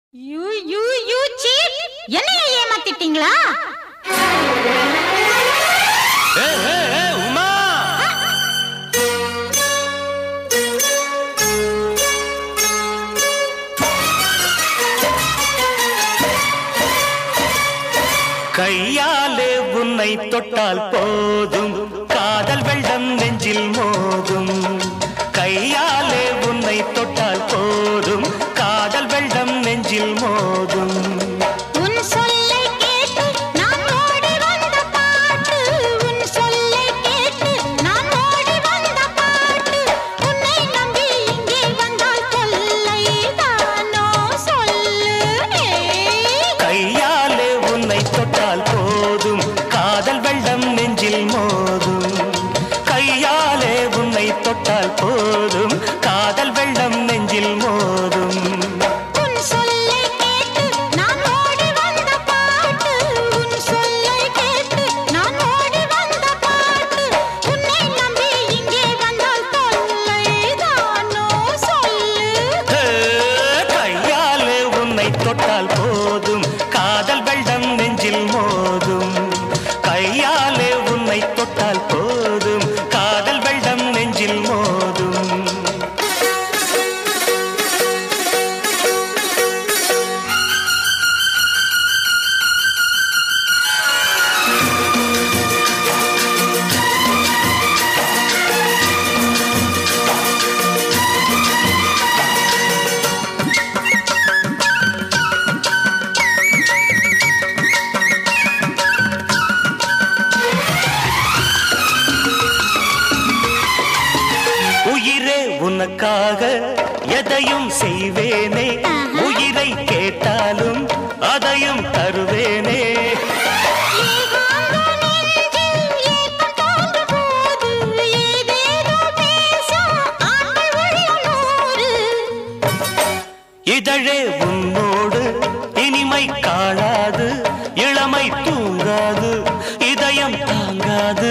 You you you seat என்னைய ஏமாத்திட்டீங்களா ஏ, ஏ, ஏ, உமா கையாலே உன்னை தொட்டால் போதும் காதல் வெள்ளம் நெஞ்சில் மோதும் கையாலே உன்னை தொட்டால் போதும் காதல் வெள்ளம் நெஞ்சில் மோதும் உன் சொல்லை கேட்டு நான் ஓடி வந்த பாட்டு உன் சொல்லை கேட்டு நான் ஓடி வந்த பாட்டு உன்னை நம்பி இங்கே வந்தால் தொல்லை தானோ சொல்லு ஏய். கையாலே உன்னை தொட்டால் போதும் காதல் வெள்ளம் நெஞ்சில் மோதும் கையாலே உன்னை தொட்டால் போதும் காதல் வெள்ளம் நெஞ்சில் மோதும் உன் சொல்லை கேட்டு நான் ஓடி வந்த பாட்டு உன் சொல்லை கேட்டு நான் ஓடி வந்த பாட்டு உன்னை நம்பி இங்கே வந்தால் தொல்லை தானோ சொல்லு ஏ, கையாலே உன்னை தொட்டால் போதும் காதல் வெள்ளம் நெஞ்சில் மோதும் கையாலே உன்னை தொட்டால் போதும் காதல் வெள்ளம் நெஞ்சில் மோதும் உயிரே உனக்காக எதையும் செய்வேனே உயிரை கேட்டாலும் அதையும் தருவேனே இதழே உன்னோடு இனிமை காணாது இளமை தூங்காது இதயம் தாங்காது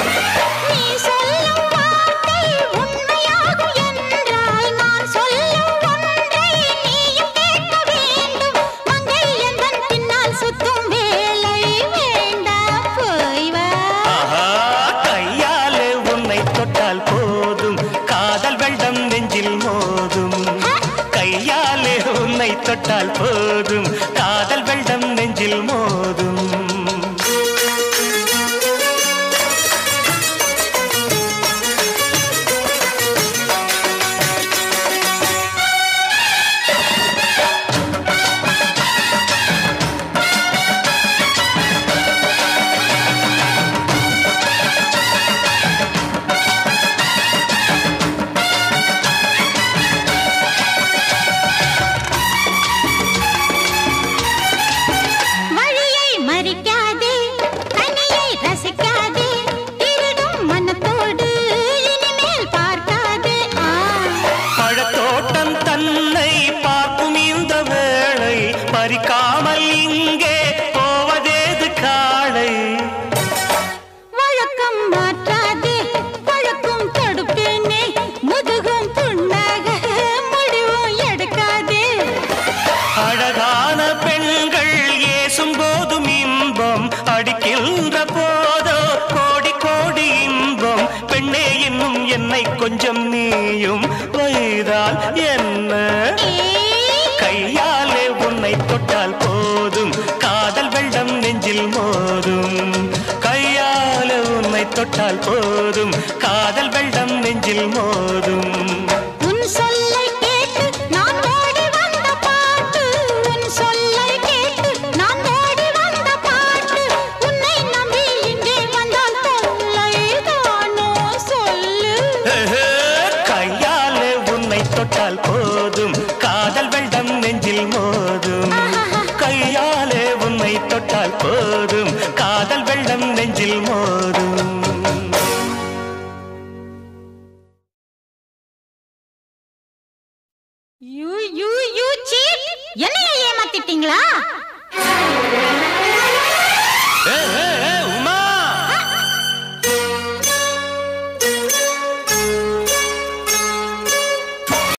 ஆஹா கையாலே உன்னை தொட்டால் போதும் காதல் வெள்ளம் நெஞ்சில் மோதும் கையாலே உன்னை தொட்டால் போதும் காதல் வெள்ளம் நெஞ்சில் மோதும் வழியை மறிக்காதே தனியை ரசிக்காதே திருடும் மனத்தோடு இனிமேல் பார்க்காதே ஆ பழத்தோட்டம் தன்னை பார்க்கும் இந்த வேளை பறிக்காமல் இங்கே போவதேது காளை வழக்கம் மாற்றாதே வழக்கம் தடுப்பேனே முதுகும் புண்ணாக முடிவும் எடுக்காதே அழகான பெண்கள் ஏசும் போதும் இன்பம் அடிக்கின்ற போதோ கோடி கோடி இன்பம் பெண்ணே இன்னும் என்னை கொஞ்சம் நீயும் வைதால் என்ன ஏய், கையாலே உன்னை தொட்டால் போதும் காதல் வெள்ளம் நெஞ்சில் மோதும் கையாலே உன்னை தொட்டால் போதும் காதல் வெள்ளம் நெஞ்சில் மோதும் உன் சொல்லை கேட்டு நான் ஓடி வந்த பாட்டு உன் சொல்லை கேட்டு நான் ஓடி வந்த பாட்டு உன்னை நம்பி இங்கே வந்தால் தொல்லை தானோ சொல்லு ஏஹே, கையாலே உன்னை தொட்டால் போதும் காதல் வெள்ளம் நெஞ்சில் மோதும் கையாலே உன்னை தொட்டால் போதும் காதல் வெள்ளம் நெஞ்சில் மோதும் யூ யூ யூ சீட் என்னைய ஏமாத்திட்டீங்களா